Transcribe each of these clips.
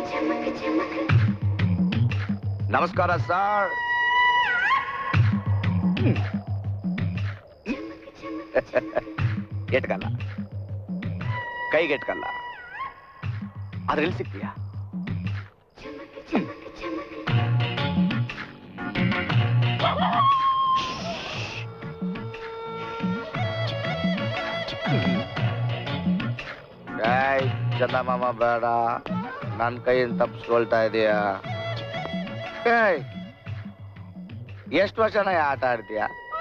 ನಮಸ್ಕಾರ ಸರ್ ಎಟ್ಕಲ್ಲ ಕೈಗೆಟ್ಕಲ್ಲ ಆದ್ರೆ ಎಲ್ಲಿ ಸಿಗ್ತೀಯಾ ಏಯ್ ಚಂದಮಾಮ ಬೇಡ ನನ್ನ ಕೈಯಿಂದ ತಪ್ಪಿಸ್ಕೊಳ್ತಾ ಇದೀಯಾ ಏಯ್ ಎಷ್ಟು ವರ್ಷನ ಈ ಆಟ ಆಡ್ತೀಯ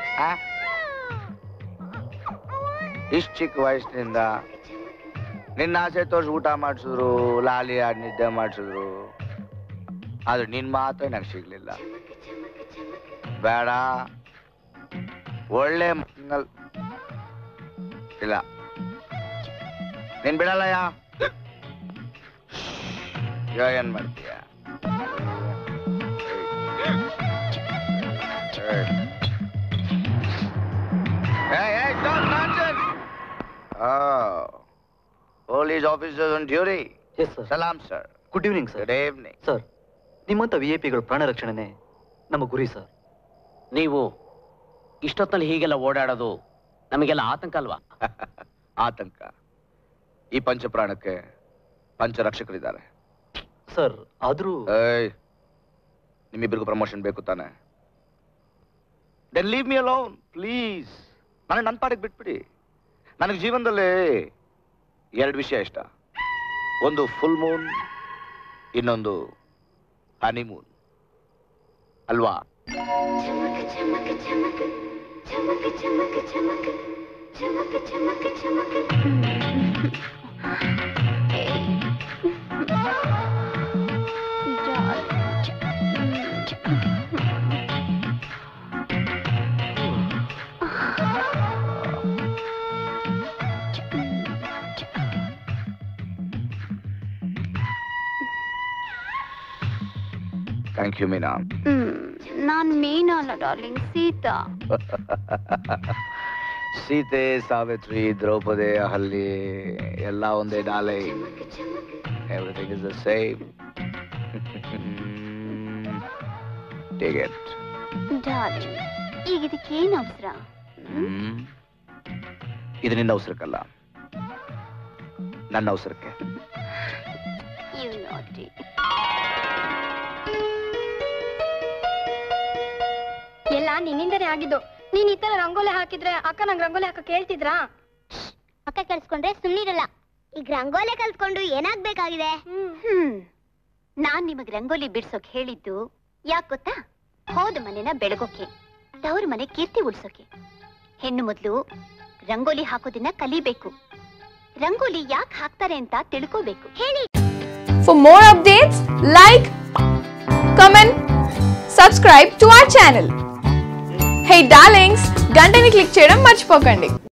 ಇಷ್ಟು ಚಿಕ್ಕ ವಯಸ್ಸಿನಿಂದ ನಿನ್ನ ಆಸೆ ತೋರಿಸಿ ಊಟ ಮಾಡಿಸಿದ್ರು ಲಾಲಿ ಆಡಿ ನಿದ್ದೆ ಮಾಡಿಸಿದ್ರು ಆದ್ರೆ ನಿನ್ ಮಾತ್ರ ನಂಗೆ ಸಿಗ್ಲಿಲ್ಲ ಬೇಡ ಒಳ್ಳೆ ಮನಲ್- ಇಲ್ಲ ನೀನ್ ಬಿಡಲ್ಲಯ್ಯ ಇವಾಗ ಏನ್ ಮಾಡ್ತೀಯ ಏಯ್. Hey, hey, stop nonsense! Oh, police officers on duty. Yes sir Salam, sir. Good evening sir Good evening. Sir ನಿಮ್ಮಂತ ವಿ ಐ ಪಿಗಳ ಪ್ರಾಣ ರಕ್ಷಣೆನೇ ನಮ್ಮ ಗುರಿ ಸರ್ ನೀವು ಇಷ್ಟೊತ್ತಲ್ಲಿ ಹೀಗೆಲ್ಲ ಓಡಾಡೋದು ನಮಗೆಲ್ಲ ಆತಂಕ ಅಲ್ವಾ ಆತಂಕ ಈ ಪಂಚಪ್ರಾಣಕ್ಕೆ ಪಂಚರಕ್ಷಕರಿದ್ದಾರೆ ಸರ್ ಆದ್ರೂ ಏಯ್ ನಿಮ್ಮಿಬ್ಬರಿಗೂ ಪ್ರಮೋಷನ್ ಬೇಕು ತಾನೆ then leave me alone please ನನಗೆ ನನ್ನ ಪಾಡಿಗೆ ಬಿಟ್ಬಿಡಿ ನನಗೆ ಜೀವನದಲ್ಲಿ ಎರಡು ವಿಷಯ ಇಷ್ಟ ಒಂದು ಫುಲ್ ಮೂನ್ ಇನ್ನೊಂದು ಹನಿಮೂನ್ ಅಲ್ವಾ ಥ್ಯಾಂಕ್ ಯು ಮೀನಾ ನಾನ್ ಮೀನಾ ಅಲ್ಲ ಡಾರ್ಲಿಂಗ್ ಸೀತಾ ಸೀತೆ ಸಾವಿತ್ರಿ ದ್ರೌಪದಿ ಅಹಲ್ಯ ಎಲ್ಲ ಒಂದೇ ಡಾಲೆ everything is the same take it darling ಈಗ ಇದಕ್ಕೇನ್ ಅವಸರ ಇದು ನಿನ್ನ ಅವಸರಕ್ಕಲ್ಲ ನನ್ನ ಅವಸರಕ್ಕೆ ಯು ನಾಟಿ ಎಲ್ಲ ನಿನ್ನಿಂದನೇ ಆಗಿದ್ದು ನೀನ್ ಈ ತರ ರಂಗೋಲಿ ಹಾಕಿದ್ರೆ ಅಕ್ಕ ನಂಗೆ ರಂಗೋಲಿ ಹಾಕಕ್ ಹೇಳ್ತಿದ್ರಾ ಅಕ್ಕ ಕಲ್ಸ್ಕೊಂಡ್ರೆ ಸುಮ್ನಿರಲ್ಲ ಈಗ ರಂಗೋಲಿ ಕಲ್ತ್ಕೊಂಡು ಏನಾಗ್ಬೇಕಾಗಿದೆ ಹ್ಮ್ ನಾನ್ ನಿಮಗ್ ರಂಗೋಲಿ ಬಿಡ್ಸೋಕ್ ಹೇಳಿದ್ದು ಯಾಕ್ ಗೊತ್ತಾ ಹೋದ ಮನೆನ ಬೆಳಗೋಕೆ ತವ್ರ ಮನೆ ಕೀರ್ತಿ ಉಳ್ಸೋಕೆ ಹೆಣ್ಣು ಮೊದ್ಲು ರಂಗೋಲಿ ಹಾಕೋದನ್ನ ಕಲಿಬೇಕು ರಂಗೋಲಿ ಯಾಕೆ ಹಾಕ್ತಾರೆ ಅಂತ ತಿಳ್ಕೋಬೇಕು ಹೇಳಿ For more updates, like, comment, subscribe to our channel. Hey darlings, గంటని click చేయడం మర్చిపోకండి